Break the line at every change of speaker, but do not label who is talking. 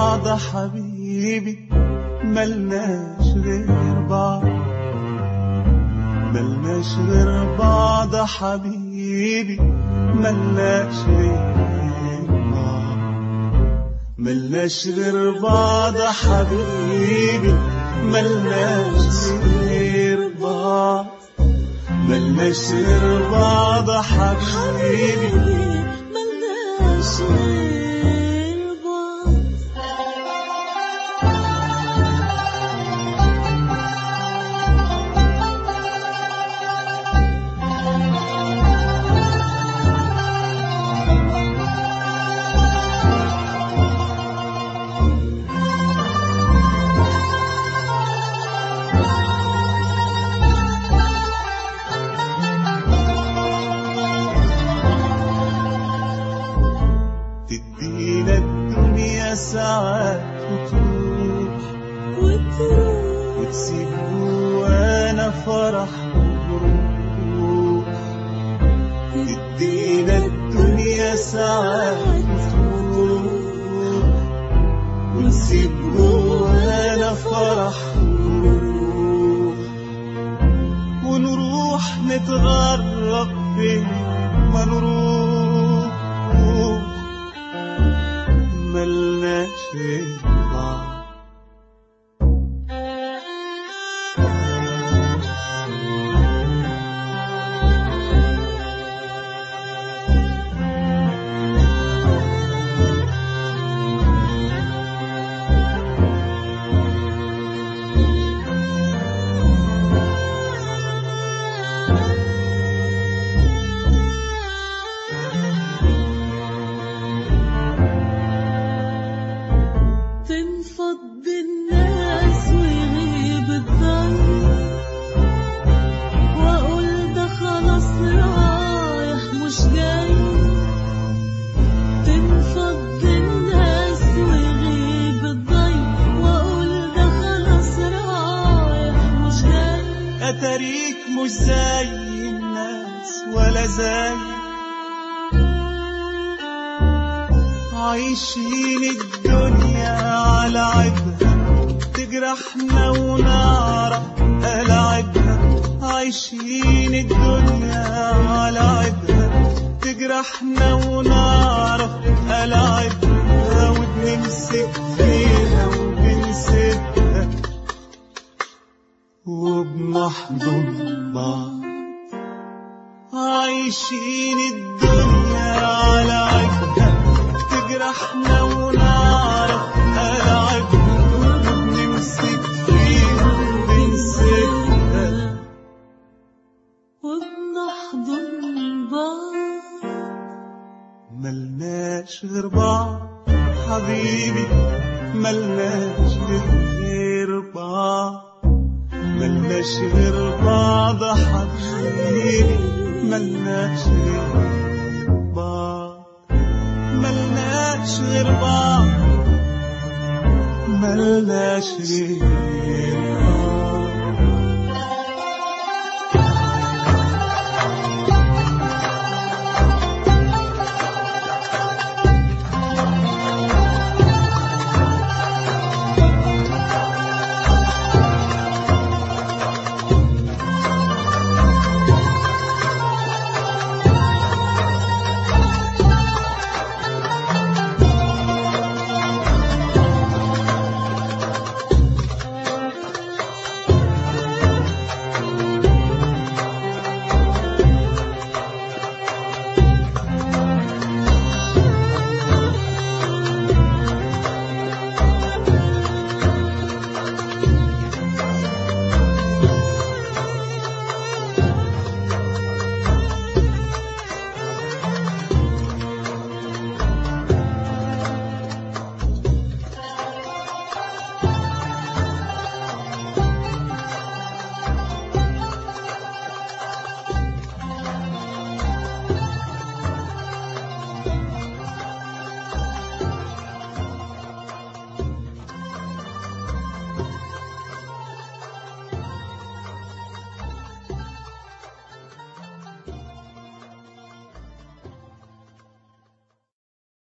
بعض حبيبي ملناش غير بعض ملناش غير بعض حبيبي ملناش غير بعض ملناش غير بعض حبيبي ملناش غير بعض ملناش غير بعض حبيبي
ملناش غير بعض
تدينا الدنيا ساعات وتروح
وتروح
وتسيب جوانا فرح وروح تدينا الدنيا ساعات وتروح ونسيب جوانا فرح وروح ونروح نتغرب فين ما نروح ملناش غير بعض
تنفض الناس ويغيب الظل واقول ده خلاص رايح مش جاي تنفض الناس ويغيب الضي واقول ده خلاص رايح مش جاي
أتاريك مش زي الناس ولا زي عايشين الدنيا على عيبها تجرحنا ونعرف ألعبها عايشين الدنيا على عيبها تجرحنا ونعرف ألعبها وبنمسك فيها وبنسيبها وبنحضن بعض عايشين الدنيا على عيبها تجرحنا ونعرف ألعبها وبنمسك فيها وبنسيبها
وبنحضن بعض
ملناش غير بعض حبيبي ملناش غير بعض ملناش غير بعض حبيبي ملناش غير بعض ملناش غير بعض ملناش غير